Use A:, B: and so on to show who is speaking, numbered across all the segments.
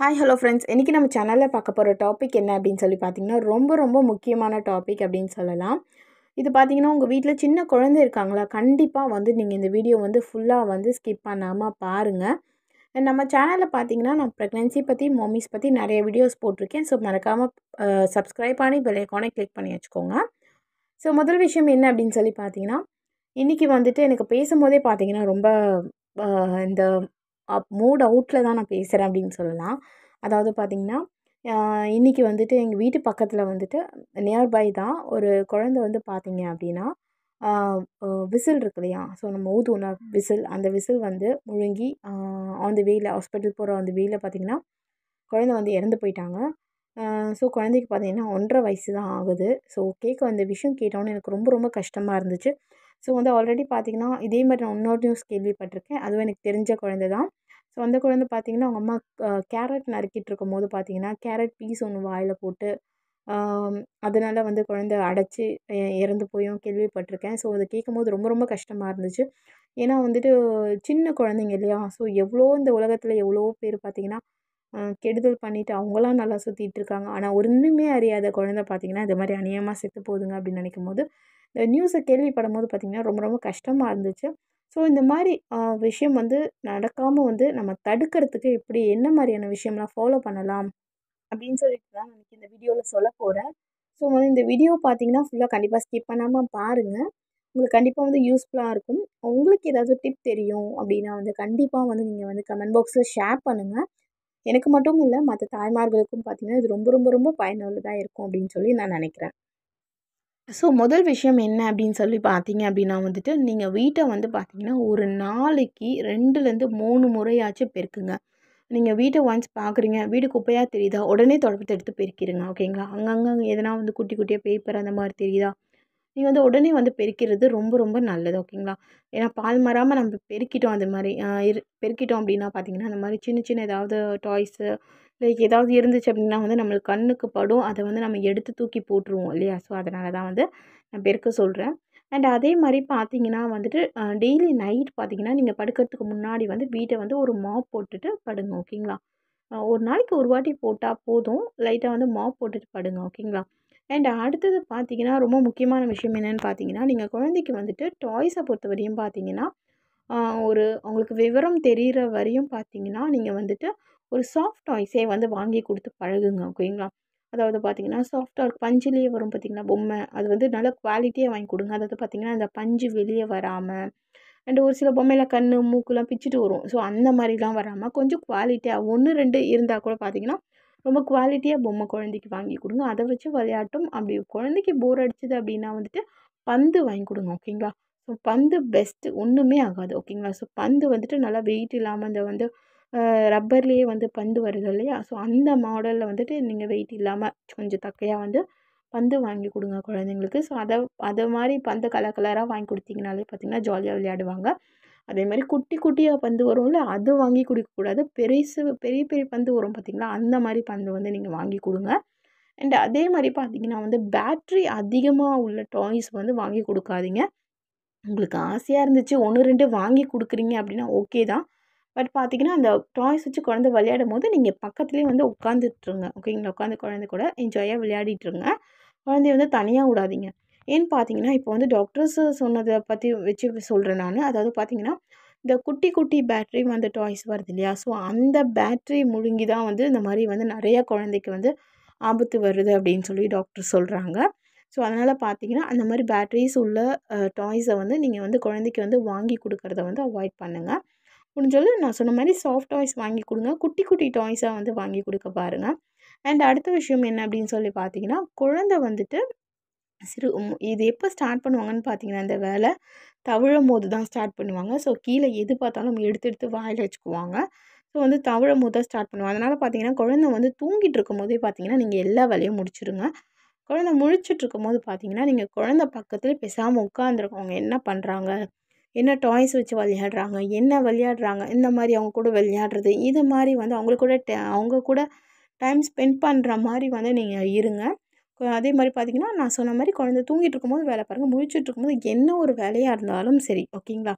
A: hi hello friends இன்றைக்கி நம்ம சேனலில் பார்க்க போகிற டாபிக் என்ன அப்படின்னு சொல்லி பார்த்தீங்கன்னா ரொம்ப ரொம்ப முக்கியமான டாபிக் அப்படின்னு சொல்லலாம் இது பார்த்தீங்கன்னா உங்கள் வீட்டில் சின்ன குழந்தை இருக்காங்களா கண்டிப்பாக வந்து நீங்கள் இந்த வீடியோ வந்து ஃபுல்லாக வந்து ஸ்கிப் பண்ணாமல் பாருங்கள் And நம்ம சேனலில் பார்த்தீங்கன்னா நான் ப்ரெக்னென்சி பற்றி மம்மிஸ் பற்றி நிறைய வீடியோஸ் போட்டிருக்கேன் ஸோ மறக்காமல் சப்ஸ்கிரைப் பண்ணி பெல் ஐக்கானை கிளிக் பண்ணி வச்சுக்கோங்க ஸோ முதல் விஷயம் என்ன அப்படின்னு சொல்லி பார்த்தீங்கன்னா இன்றைக்கி வந்துட்டு எனக்கு பேசும்போதே பார்த்தீங்கன்னா ரொம்ப அஹ், இந்த மூட் அவுட்டில் தான் நான் பேசுகிறேன் அப்படின்னு சொல்லலாம் அதாவது பார்த்தீங்கன்னா ஆஹ், இன்னைக்கு வந்துட்டு எங்கள் வீட்டு பக்கத்தில் வந்துட்டு நியர்பை தான் ஒரு குழந்தை வந்து பார்த்தீங்க அப்படின்னா விசில் இருக்கு இல்லையா ஸோ நம்ம ஊதுவோம்ல விசில் அந்த விசில் வந்து முழுங்கி ஆன் தி வேயில் ஹாஸ்பிட்டல் போகிற அந்த வேயில் பார்த்தீங்கன்னா குழந்தை வந்து இறந்து போயிட்டாங்க ஸோ குழந்தைக்கு பார்த்தீங்கன்னா ஒன்றரை வயசு தான் ஆகுது ஸோ கேட்க அந்த விஷயம் கேட்டோன்னே எனக்கு ரொம்ப ரொம்ப கஷ்டமாக இருந்துச்சு ஸோ வந்து ஆல்ரெடி பார்த்தீங்கன்னா இதே மாதிரி நான் இன்னொரு நியூஸ் கேள்விப்பட்டிருக்கேன் அதுவும் எனக்கு தெரிஞ்ச குழந்தை தான் ஸோ அந்த குழந்தை பார்த்தீங்கன்னா அவங்க அம்மா கேரட் நறுக்கிட்டு இருக்கும்போது பார்த்தீங்கன்னா கேரட் பீஸ் ஒன்று வாயில் போட்டு ஆம், அதனால வந்து குழந்தை அடைச்சி இறந்து போயும் கேள்விப்பட்டிருக்கேன் ஸோ அதை கேட்கும்போது ரொம்ப ரொம்ப கஷ்டமாக இருந்துச்சு ஏன்னா வந்துட்டு சின்ன குழந்தைங்க இல்லையா ஸோ எவ்வளோ இந்த உலகத்தில் எவ்வளோ பேர் பார்த்தீங்கன்னா அஹ், கெடுதல் பண்ணிட்டு அவங்களாம் நல்லா சுற்றிட்டு இருக்காங்க ஆனால் ஒன்றுமே அறியாத குழந்தை பார்த்தீங்கன்னா இது மாதிரி அநியமாக செத்து போகுதுங்க அப்படின்னு நினைக்கும் போது இந்த நியூஸை கேள்விப்படும் போது பார்த்தீங்கன்னா ரொம்ப ரொம்ப கஷ்டமாக இருந்துச்சு ஸோ இந்த மாதிரி அஹ், விஷயம் வந்து நடக்காமல் வந்து நம்ம தடுக்கிறதுக்கு எப்படி என்ன மாதிரியான விஷயம்லாம் ஃபாலோ பண்ணலாம் அப்படின்னு சொல்லிட்டு தான் எனக்கு இந்த வீடியோவில் சொல்ல போகிறேன் ஸோ வந்து இந்த வீடியோ பார்த்தீங்கன்னா ஃபுல்லாக கண்டிப்பாக ஸ்கிப் பண்ணாமல் பாருங்கள் உங்களுக்கு கண்டிப்பாக வந்து யூஸ்ஃபுல்லாக இருக்கும் உங்களுக்கு ஏதாவது டிப் தெரியும் அப்படின்னா வந்து கண்டிப்பாக வந்து நீங்கள் வந்து கமெண்ட் பாக்ஸில் ஷேர் பண்ணுங்கள் எனக்கு மட்டும் இல்லை மற்ற தாய்மார்களுக்கும் பார்த்தீங்கன்னா இது ரொம்ப ரொம்ப ரொம்ப பயனுள்ளதாக இருக்கும் அப்படின்னு சொல்லி நான் நினைக்கிறேன் ஸோ முதல் விஷயம் என்ன அப்படின்னு சொல்லி பார்த்தீங்க அப்படின்னா வந்துட்டு நீங்கள் வீட்டை வந்து பார்த்தீங்கன்னா ஒரு நாளைக்கு ரெண்டுலேருந்து மூணு முறையாச்சும் பெருக்குங்க நீங்கள் வீட்டை ஒன்ஸ் பார்க்குறீங்க வீடு குப்பையாக தெரியுதா உடனே தொடப்பத்தை எடுத்து பெருக்கிடுங்க ஓகேங்களா அங்கங்கே எதனா வந்து குட்டி குட்டியாக பேப்பர் அந்த மாதிரி தெரியுதா நீங்கள் வந்து உடனே வந்து பெருக்கிறது ரொம்ப ரொம்ப நல்லது ஓகேங்களா ஏன்னா பால் மாறாமல் நம்ம பெருக்கிட்டோம் அந்த மாதிரி ஆஹ் இரு பெருக்கிட்டோம் அப்படின்னா பார்த்தீங்கன்னா அந்த மாதிரி சின்ன சின்ன ஏதாவது டாய்ஸு லைக் ஏதாவது இருந்துச்சு அப்படின்னா வந்து நம்மளுக்கு கண்ணுக்கு படும் அதை வந்து நம்ம எடுத்து தூக்கி போட்டுருவோம் இல்லையா ஸோ அதனால தான் வந்து நான் பெருக்க சொல்கிறேன் அண்ட் அதே மாதிரி பார்த்தீங்கன்னா வந்துட்டு டெய்லி நைட் பார்த்தீங்கன்னா நீங்கள் படுக்கிறதுக்கு முன்னாடி வந்து வீட்டை வந்து ஒரு மாப் போட்டுட்டு படுங்க ஓகேங்களா அஹ் ஒரு நாளைக்கு ஒரு வாட்டி போட்டால் போதும் லைட்டாக வந்து மாப் போட்டுட்டு படுங்க ஓகேங்களா அண்ட் அடுத்தது பார்த்தீங்கன்னா ரொம்ப முக்கியமான விஷயம் என்னென்னு பார்த்தீங்கன்னா நீங்கள் குழந்தைக்கு வந்துட்டு டாய்ஸை பொறுத்த வரையும் பார்த்தீங்கன்னா ஆஹ் ஒரு அவங்களுக்கு விவரம் தெரிகிற வரையும் பார்த்தீங்கன்னா நீங்கள் வந்துட்டு ஒரு சாஃப்ட் டாய்ஸே வந்து வாங்கி கொடுத்து பழகுங்க ஓகேங்களா அதாவது பார்த்தீங்கன்னா சாஃப்டாக பஞ்சிலேயே வரும் பார்த்தீங்கன்னா பொம்மை அது வந்து நல்ல குவாலிட்டியாக வாங்கி கொடுங்க அதாவது பார்த்தீங்கன்னா அந்த பஞ்சு வெளியே வராமல் அண்ட் ஒரு சில பொம்மையில் கண் மூக்குலாம் பிச்சுட்டு வரும் ஸோ அந்த மாதிரிலாம் வராமல் கொஞ்சம் குவாலிட்டியாக ஒன்று ரெண்டு இருந்தால் கூட பார்த்தீங்கன்னா ரொம்ப குவாலிட்டியாக பொம்மை குழந்தைக்கு வாங்கி கொடுங்க அதை வச்சு விளையாட்டும் அப்படி குழந்தைக்கு போர் அடிச்சுது அப்படின்னா வந்துட்டு பந்து வாங்கி கொடுங்க ஓகேங்களா ஸோ பந்து பெஸ்ட்டு ஒன்றுமே ஆகாது ஓகேங்களா ஸோ பந்து வந்துட்டு நல்லா வெயிட் இல்லாமல் இந்த வந்து ரப்பர்லேயே வந்து பந்து வருது இல்லையா ஸோ அந்த மாடலில் வந்துட்டு நீங்கள் வெயிட் இல்லாமல் கொஞ்சம் தக்கையாக வந்து பந்து வாங்கி கொடுங்க குழந்தைங்களுக்கு ஸோ அதை அதை மாதிரி பந்து கலர் கலராக வாங்கி கொடுத்தீங்கனாலே பார்த்தீங்கன்னா ஜாலியாக விளையாடுவாங்க அதே மாதிரி குட்டி குட்டியாக பந்து வரும்ல அது வாங்கி கொடுக்கக்கூடாது பெருசு பெரிய பெரிய பந்து வரும் பார்த்தீங்களா அந்த மாதிரி பந்து வந்து நீங்கள் வாங்கி கொடுங்க அண்ட் அதே மாதிரி பார்த்தீங்கன்னா வந்து பேட்ரி அதிகமாக உள்ள டாய்ஸ் வந்து வாங்கி கொடுக்காதீங்க உங்களுக்கு ஆசையாக இருந்துச்சு ஒன்று ரெண்டு வாங்கி கொடுக்குறீங்க அப்படின்னா ஓகே தான் பட் பார்த்தீங்கன்னா அந்த டாய்ஸ் வச்சு குழந்தை விளையாடும் போது நீங்கள் பக்கத்துலேயே வந்து உட்காந்துட்ருங்க ஓகேங்களா உட்காந்து குழந்தை கூட என்ஜாயாக விளையாடிட்டுருங்க குழந்தைய வந்து தனியாக விடாதீங்க ஏன்னு பார்த்தீங்கன்னா இப்போ வந்து டாக்டர்ஸ் சொன்னதை பற்றி வச்சு சொல்கிறேன் நான் அதாவது பார்த்தீங்கன்னா இந்த குட்டி குட்டி பேட்ரி வந்து டாய்ஸ் வருது இல்லையா ஸோ அந்த பேட்ரி முழுங்கி தான் வந்து இந்த மாதிரி வந்து நிறைய குழந்தைக்கு வந்து ஆபத்து வருது அப்படின்னு சொல்லி டாக்டர் சொல்கிறாங்க ஸோ அதனால் பார்த்தீங்கன்னா அந்த மாதிரி பேட்ரிஸ் உள்ள டாய்ஸை வந்து நீங்கள் வந்து குழந்தைக்கு வந்து வாங்கி கொடுக்கறத வந்து அவாய்ட் பண்ணுங்கள் முடிஞ்சாலும் நான் சொன்ன மாதிரி சாஃப்ட் டாய்ஸ் வாங்கி கொடுங்க குட்டி குட்டி டாய்ஸாக வந்து வாங்கி கொடுக்க பாருங்கள் அண்ட் அடுத்த விஷயம் என்ன அப்படின்னு சொல்லி பார்த்தீங்கன்னா குழந்தை வந்துட்டு சிறு உம், இது எப்போ ஸ்டார்ட் பண்ணுவாங்கன்னு பார்த்தீங்கன்னா இந்த வேலை தவழும் போது தான் ஸ்டார்ட் பண்ணுவாங்க ஸோ கீழே எது பார்த்தாலும் எடுத்து எடுத்து வாயில் வச்சுக்குவாங்க ஸோ வந்து தவழும் போது தான் ஸ்டார்ட் பண்ணுவாங்க அதனால் பார்த்தீங்கன்னா குழந்தை வந்து தூங்கிட்டு இருக்கும் போதே பார்த்தீங்கன்னா நீங்கள் எல்லா வேலையும் முடிச்சிடுங்க குழந்தை முழிச்சிட்டு இருக்கும் போது பார்த்தீங்கன்னா நீங்கள் குழந்தை பக்கத்தில் பேசாமல் உட்காந்துருக்கவங்க என்ன பண்ணுறாங்க என்ன டாய்ஸ் வச்சு விளையாடுறாங்க என்ன விளையாடுறாங்க இந்த மாதிரி அவங்க கூட விளையாடுறது இது மாதிரி வந்து அவங்க கூட டே- அவங்க கூட டைம் ஸ்பெண்ட் பண்ணுற மாதிரி வந்து நீங்கள் இருங்க கு- அதே மாதிரி பார்த்தீங்கன்னா நான் சொன்ன மாதிரி குழந்தை தூங்கிட்டு இருக்கும்போது வேலை பாருங்கள் முழிச்சிட்டு இருக்கும்போது என்ன ஒரு வேலையாக இருந்தாலும் சரி ஓகேங்களா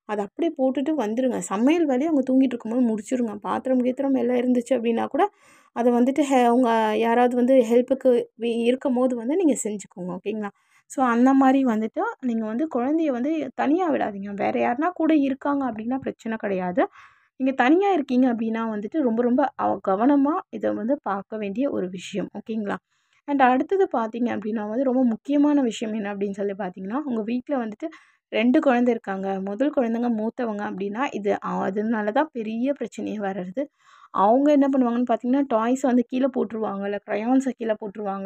A: அதை அப்படியே போட்டுட்டு வந்துடுங்க சமையல் வேலையை அவங்க தூங்கிட்டு இருக்கும்போது முடிச்சிடுங்க பாத்திரம் கீத்திரம் எல்லாம் இருந்துச்சு அப்படின்னா கூட அதை வந்துட்டு ஹெ அவங்க யாராவது வந்து ஹெல்ப்புக்கு இருக்கும் போது வந்து நீங்கள் செஞ்சுக்கோங்க ஓகேங்களா ஸோ அந்த மாதிரி வந்துட்டு நீங்கள் வந்து குழந்தைய வந்து தனியாக விடாதீங்க வேறு யாருனா கூட இருக்காங்க அப்படின்னா பிரச்சனை கிடையாது நீங்கள் தனியாக இருக்கீங்க அப்படின்னா வந்துட்டு ரொம்ப ரொம்ப கவனமாக இதை வந்து பார்க்க வேண்டிய ஒரு விஷயம் ஓகேங்களா அண்ட் அடுத்தது பார்த்தீங்க அப்படின்னா வந்து ரொம்ப முக்கியமான விஷயம் என்ன அப்படின்னு சொல்லி பார்த்தீங்கன்னா உங்கள் வீட்டில் வந்துட்டு ரெண்டு குழந்தை இருக்காங்க முதல் குழந்தைங்க மூத்தவங்க அப்படின்னா இது அதனால தான் பெரிய பிரச்சனையே வர்றது அவங்க என்ன பண்ணுவாங்கன்னு பார்த்தீங்கன்னா டாய்ஸை வந்து கீழே போட்டுருவாங்க இல்லை க்ரையான்ஸை கீழே போட்டுருவாங்க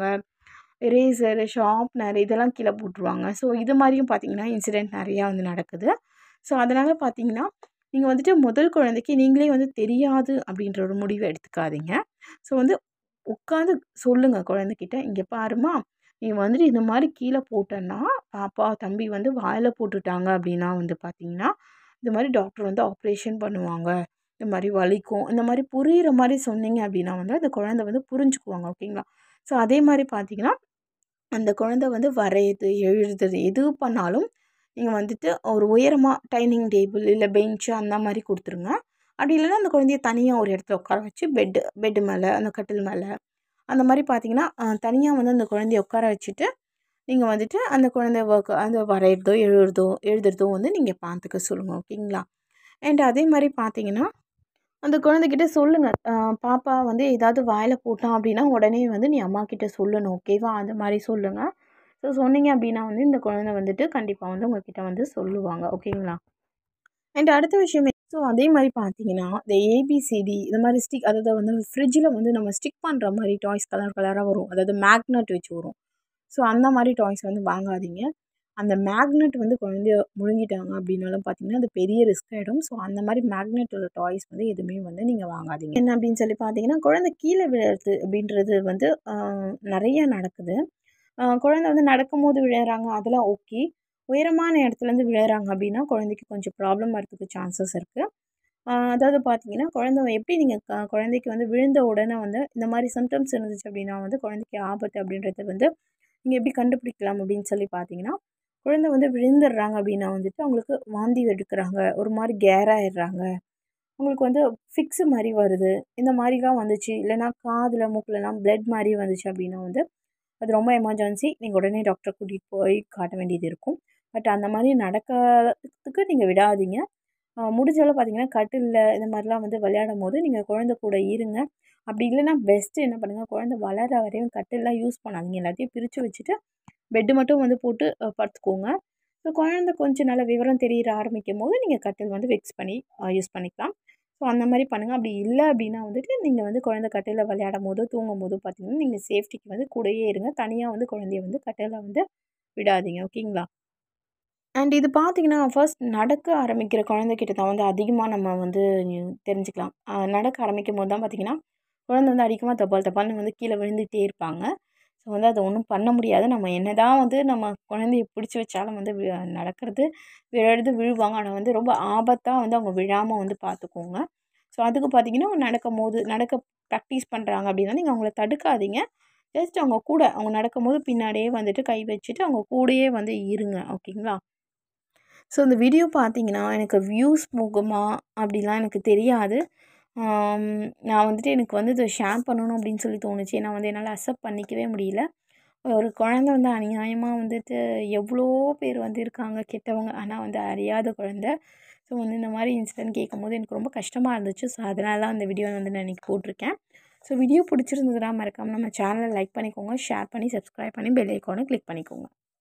A: எரேசரு ஷார்ப்னர் இதெல்லாம் கீழே போட்டுருவாங்க ஸோ இது மாதிரியும் பார்த்தீங்கன்னா இன்சிடெண்ட் நிறையா வந்து நடக்குது ஸோ அதனால் பார்த்தீங்கன்னா நீங்கள் வந்துட்டு முதல் குழந்தைக்கு நீங்களே வந்து தெரியாது அப்படின்ற ஒரு முடிவை எடுத்துக்காதீங்க ஸோ வந்து உட்காந்து சொல்லுங்கள் குழந்தைக்கிட்ட இங்கே பாருமா நீ வந்துட்டு இந்த மாதிரி கீழே போட்டேன்னா பாப்பா தம்பி வந்து வாயில் போட்டுட்டாங்க அப்படின்னா வந்து பார்த்தீங்கன்னா இந்த மாதிரி டாக்டர் வந்து ஆப்ரேஷன் பண்ணுவாங்க இந்த மாதிரி வலிக்கும் இந்த மாதிரி புரிகிற மாதிரி சொன்னீங்க அப்படின்னா வந்து அந்த குழந்தை வந்து புரிஞ்சுக்குவாங்க ஓகேங்களா ஸோ அதே மாதிரி பார்த்தீங்கன்னா அந்த குழந்தை வந்து வரையுது எழுதுறது எது பண்ணாலும் நீங்கள் வந்துட்டு ஒரு உயரமாக டைனிங் டேபிள் இல்லை பெஞ்சு அந்த மாதிரி கொடுத்துருங்க அப்படி இல்லைன்னா அந்த குழந்தைய தனியாக ஒரு இடத்துல உட்கார வச்சு பெட்டு பெட்டு மேலே அந்த கட்டில் மேலே அந்த மாதிரி பார்த்தீங்கன்னா தனியாக வந்து அந்த குழந்தைய உட்கார வச்சுட்டு நீங்கள் வந்துட்டு அந்த குழந்தை ஒர்க் அந்த வரைகிறதோ எழுதுறதோ எழுதுறதோ வந்து நீங்கள் பார்த்துக்க சொல்லுங்கள் ஓகேங்களா அண்ட் அதே மாதிரி பார்த்தீங்கன்னா அந்த குழந்தைகிட்ட சொல்லுங்கள் பாப்பா வந்து ஏதாவது வாயில் போட்டான் அப்படின்னா உடனே வந்து நீ அம்மா கிட்ட சொல்லணும் ஓகேவா அந்த மாதிரி சொல்லுங்கள் ஸோ சொன்னீங்க அப்படின்னா வந்து இந்த குழந்தை வந்துட்டு கண்டிப்பாக வந்து உங்ககிட்ட வந்து சொல்லுவாங்க ஓகேங்களா அண்ட் அடுத்த விஷயம் ஸோ அதே மாதிரி பார்த்தீங்கன்னா இந்த ஏபிசிடி இந்த மாதிரி ஸ்டிக் அதாவது வந்து ஃப்ரிட்ஜில் வந்து நம்ம ஸ்டிக் பண்ணுற மாதிரி டாய்ஸ் கலர் கலராக வரும் அதாவது மேக்னெட் வச்சு வரும் ஸோ அந்த மாதிரி டாய்ஸ் வந்து வாங்காதீங்க அந்த மேக்னெட் வந்து குழந்தைய முழுங்கிட்டாங்க அப்படின்னாலும் பார்த்தீங்கன்னா அது பெரிய ரிஸ்க் ஆகிடும் ஸோ அந்த மாதிரி மேக்னெட்டோட டாய்ஸ் வந்து எதுவுமே வந்து நீங்கள் வாங்காதீங்க என்ன அப்படின்னு சொல்லி பார்த்தீங்கன்னா குழந்தை கீழே விழுறது அப்படின்றது வந்து நிறைய நடக்குது குழந்தை வந்து நடக்கும்போது விழுறாங்க அதெல்லாம் ஓகே உயரமான இடத்துலேருந்து விழுறாங்க அப்படின்னா குழந்தைக்கு கொஞ்சம் ப்ராப்ளம் வரதுக்கு சான்சஸ் இருக்குது அதாவது பார்த்தீங்கன்னா குழந்தை எப்படி நீங்கள் க குழந்தைக்கு வந்து விழுந்த உடனே வந்து இந்த மாதிரி சிம்டம்ஸ் இருந்துச்சு அப்படின்னா வந்து குழந்தைக்கு ஆபத்து அப்படின்றது வந்து நீங்கள் எப்படி கண்டுபிடிக்கலாம் அப்படின்னு சொல்லி பார்த்தீங்கன்னா குழந்தை வந்து விழுந்துடுறாங்க அப்படின்னா வந்துட்டு அவங்களுக்கு வாந்தி எடுக்கிறாங்க ஒரு மாதிரி கேராயிடுறாங்க உங்களுக்கு வந்து ஃபிக்ஸு மாதிரி வருது இந்த மாதிரிலாம் வந்துச்சு இல்லைனா காதில் மூக்கிலலாம் பிளட் மாதிரி வந்துச்சு அப்படின்னா வந்து அது ரொம்ப எமர்ஜென்சி நீங்கள் உடனே டாக்டரை கூட்டிகிட்டு போய் காட்ட வேண்டியது இருக்கும் பட் அந்த மாதிரி நடக்கிறதுக்கு நீங்கள் விடாதீங்க முடிஞ்சளவு பார்த்தீங்கன்னா கட்டிலில் இந்த மாதிரிலாம் வந்து விளையாடும் போது நீங்கள் குழந்தை கூட இருங்க அப்படி இல்லைன்னா பெஸ்ட்டு என்ன பண்ணுங்கள் குழந்தை வளர வரையும் கட்டிலெலாம் யூஸ் பண்ணாதீங்க எல்லாத்தையும் பிரித்து வச்சுட்டு பெட்டு மட்டும் வந்து போட்டு படுத்துக்கோங்க ஸோ குழந்தை கொஞ்சம் நல்ல விவரம் தெரிய ஆரம்பிக்கும் போது நீங்கள் கட்டில் வந்து ஃபிக்ஸ் பண்ணி யூஸ் பண்ணிக்கலாம் ஸோ அந்த மாதிரி பண்ணுங்கள் அப்படி இல்லை அப்படின்னா வந்துட்டு நீங்கள் வந்து குழந்தை கட்டிலில் விளையாடும் போதோ தூங்கும் போதோ பார்த்தீங்கன்னா நீங்கள் சேஃப்டிக்கு வந்து கூடயே இருங்க தனியாக வந்து குழந்தைய வந்து கட்டிலில் வந்து விடாதீங்க ஓகேங்களா அண்ட் இது பார்த்தீங்கன்னா ஃபர்ஸ்ட் நடக்க ஆரம்பிக்கிற குழந்தைகிட்ட தான் வந்து அதிகமாக நம்ம வந்து தெரிஞ்சுக்கலாம் நடக்க ஆரம்பிக்கும் போது தான் பார்த்தீங்கன்னா குழந்தை வந்து அதிகமாக தப்பால் தப்பால்னு வந்து கீழே விழுந்துகிட்டே இருப்பாங்க ஸோ வந்து அதை ஒன்றும் பண்ண முடியாது நம்ம என்ன தான் வந்து நம்ம குழந்தைய பிடிச்சி வச்சாலும் வந்து நடக்கிறது விழுறது விழுவாங்க ஆனால் வந்து ரொம்ப ஆபத்தாக வந்து அவங்க விழாமல் வந்து பார்த்துக்கோங்க ஸோ அதுக்கு பார்த்தீங்கன்னா நடக்கும் போது நடக்க ப்ராக்டிஸ் பண்ணுறாங்க அப்படின்னா நீங்கள் அவங்கள தடுக்காதீங்க ஜஸ்ட் அவங்க கூட அவங்க நடக்கும்போது பின்னாடியே வந்துட்டு கை வச்சுட்டு அவங்க கூடயே வந்து இருங்க ஓகேங்களா ஸோ இந்த வீடியோ பார்த்தீங்கன்னா எனக்கு வியூஸ் போகுமா அப்படிலாம் எனக்கு தெரியாது நான் வந்துட்டு எனக்கு வந்து இதை ஷேர் பண்ணணும் அப்படின்னு சொல்லி தோணுச்சு நான் வந்து என்னால் அக்செப்ட் பண்ணிக்கவே முடியல ஒரு குழந்த வந்து அநியாயமாக வந்துட்டு எவ்வளோ பேர் வந்து இருக்காங்க கெட்டவங்க ஆனால் வந்து அறியாத குழந்த ஸோ வந்து இந்த மாதிரி இன்சிடென்ட் கேட்கும்போது எனக்கு ரொம்ப கஷ்டமாக இருந்துச்சு ஸோ அதனால தான் அந்த வீடியோ வந்து நான் இன்றைக்கி போட்டிருக்கேன் ஸோ வீடியோ பிடிச்சிருந்ததுனா மறக்காமல் நம்ம சேனலை லைக் பண்ணிக்கோங்க ஷேர் பண்ணி சப்ஸ்கிரைப் பண்ணி பெல் ஐக்கானை கிளிக் பண்ணிக்கோங்க